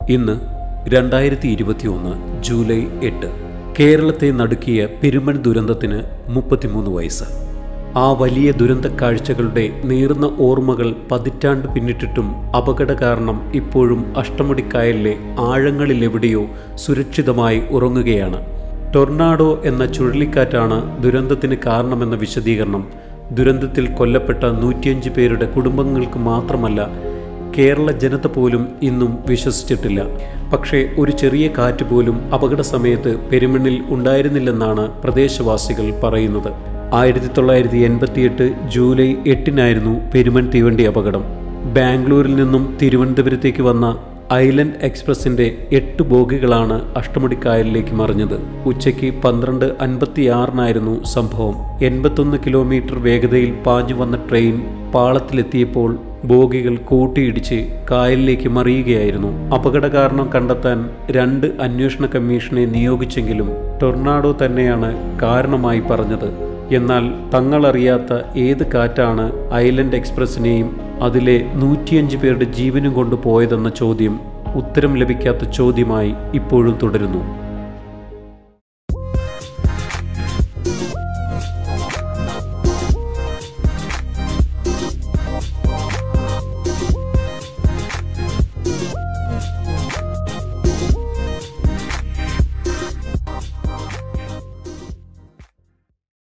ഇന്ന് രണ്ടായിരത്തി ഇരുപത്തി ഒന്ന് ജൂലൈ എട്ട് കേരളത്തെ നടുക്കിയ പെരുമൺ ദുരന്തത്തിന് മുപ്പത്തിമൂന്ന് വയസ്സ് ആ വലിയ ദുരന്ത കാഴ്ചകളുടെ നീർന്ന ഓർമ്മകൾ പതിറ്റാണ്ട് പിന്നിട്ടിട്ടും അപകട കാരണം ഇപ്പോഴും അഷ്ടമുടിക്കായലിലെ ആഴങ്ങളിലെവിടെയോ സുരക്ഷിതമായി ഉറങ്ങുകയാണ് ടൊർണാഡോ എന്ന ചുഴലിക്കാറ്റാണ് ദുരന്തത്തിന് കാരണമെന്ന വിശദീകരണം ദുരന്തത്തിൽ കൊല്ലപ്പെട്ട നൂറ്റിയഞ്ച് പേരുടെ കുടുംബങ്ങൾക്ക് മാത്രമല്ല കേരള ജനത പോലും ഇന്നും വിശ്വസിച്ചിട്ടില്ല പക്ഷേ ഒരു ചെറിയ കാറ്റ് പോലും അപകട സമയത്ത് പെരുമണ്ണിൽ ഉണ്ടായിരുന്നില്ലെന്നാണ് പ്രദേശവാസികൾ പറയുന്നത് ആയിരത്തി തൊള്ളായിരത്തി എൺപത്തിയെട്ട് ജൂലൈ എട്ടിനായിരുന്നു പെരുമൺ തീവണ്ടി അപകടം ബാംഗ്ലൂരിൽ നിന്നും തിരുവനന്തപുരത്തേക്ക് വന്ന ഐലൻഡ് എക്സ്പ്രസിന്റെ എട്ട് ബോഗികളാണ് അഷ്ടമുടിക്കായലിലേക്ക് മറിഞ്ഞത് ഉച്ചയ്ക്ക് പന്ത്രണ്ട് അൻപത്തിയാറിനായിരുന്നു സംഭവം എൺപത്തൊന്ന് കിലോമീറ്റർ വേഗതയിൽ പാഞ്ഞു വന്ന ട്രെയിൻ പാളത്തിലെത്തിയപ്പോൾ ബോഗികൾ കൂട്ടിയിടിച്ച് കായലിലേക്ക് മറിയുകയായിരുന്നു അപകട കാരണം കണ്ടെത്താൻ രണ്ട് അന്വേഷണ കമ്മീഷനെ നിയോഗിച്ചെങ്കിലും ടൊർണാഡോ തന്നെയാണ് കാരണമായി പറഞ്ഞത് എന്നാൽ തങ്ങളറിയാത്ത ഏത് കാറ്റാണ് ഐലൻഡ് എക്സ്പ്രസിനെയും അതിലെ നൂറ്റിയഞ്ച് പേരുടെ ജീവനും കൊണ്ട് പോയതെന്ന ചോദ്യം ഉത്തരം ലഭിക്കാത്ത ചോദ്യമായി ഇപ്പോഴും തുടരുന്നു